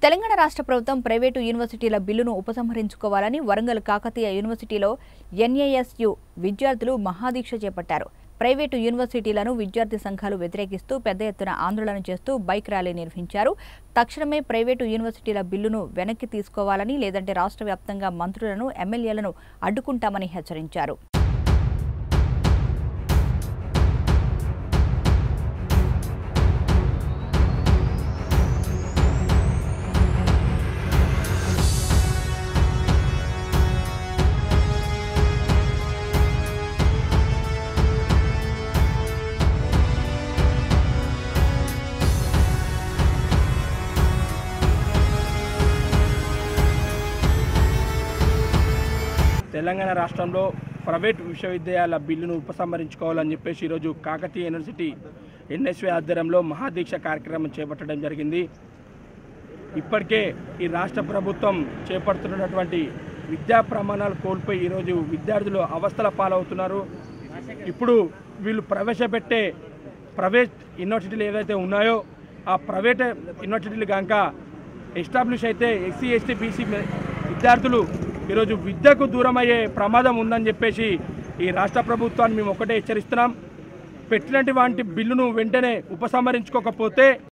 తెలంగాణ రాష్ట్ర ప్రభుత్వం ప్రైవేటు యూనివర్సిటీల బిల్లును ఉపసంహరించుకోవాలని వరంగల్ కాకతీయ యూనివర్సిటీలో ఎన్ఏఎస్యు విద్యార్థులు మహాదీక్ష చేపట్టారు ప్రైవేటు యూనివర్సిటీలను విద్యార్థి సంఘాలు వ్యతిరేకిస్తూ పెద్ద ఎత్తున ఆందోళన చేస్తూ బైక్ ర్యాలీ నిర్వహించారు తక్షణమే ప్రైవేటు యూనివర్సిటీల బిల్లును వెనక్కి తీసుకోవాలని లేదంటే రాష్ట్ర వ్యాప్తంగా మంత్రులను ఎమ్మెల్యేలను అడ్డుకుంటామని హెచ్చరించారు తెలంగాణ రాష్ట్రంలో ప్రైవేట్ విశ్వవిద్యాలయాల బిల్లును ఉపసంహరించుకోవాలని చెప్పేసి ఈరోజు కాకతీయ యూనివర్సిటీ ఎన్ఎస్వి ఆధ్వర్యంలో మహాదీక్ష కార్యక్రమం చేపట్టడం జరిగింది ఇప్పటికే ఈ రాష్ట్ర ప్రభుత్వం చేపడుతున్నటువంటి విద్యా ప్రమాణాలు కోల్పోయి ఈరోజు విద్యార్థులు అవస్థల పాలవుతున్నారు ఇప్పుడు వీళ్ళు ప్రవేశపెట్టే ప్రైవేట్ యూనివర్సిటీలు ఏవైతే ఉన్నాయో ఆ ప్రైవేట్ యూనివర్సిటీలు కనుక ఎస్టాబ్లిష్ అయితే ఎస్సీ ఎస్టీ బీసీ విద్యార్థులు ఈరోజు విద్యకు దూరం అయ్యే ప్రమాదం ఉందని చెప్పేసి ఈ రాష్ట్ర ప్రభుత్వాన్ని మేము ఒకటే హెచ్చరిస్తున్నాం పెట్టినటువంటి బిల్లును వెంటనే ఉపసంహరించుకోకపోతే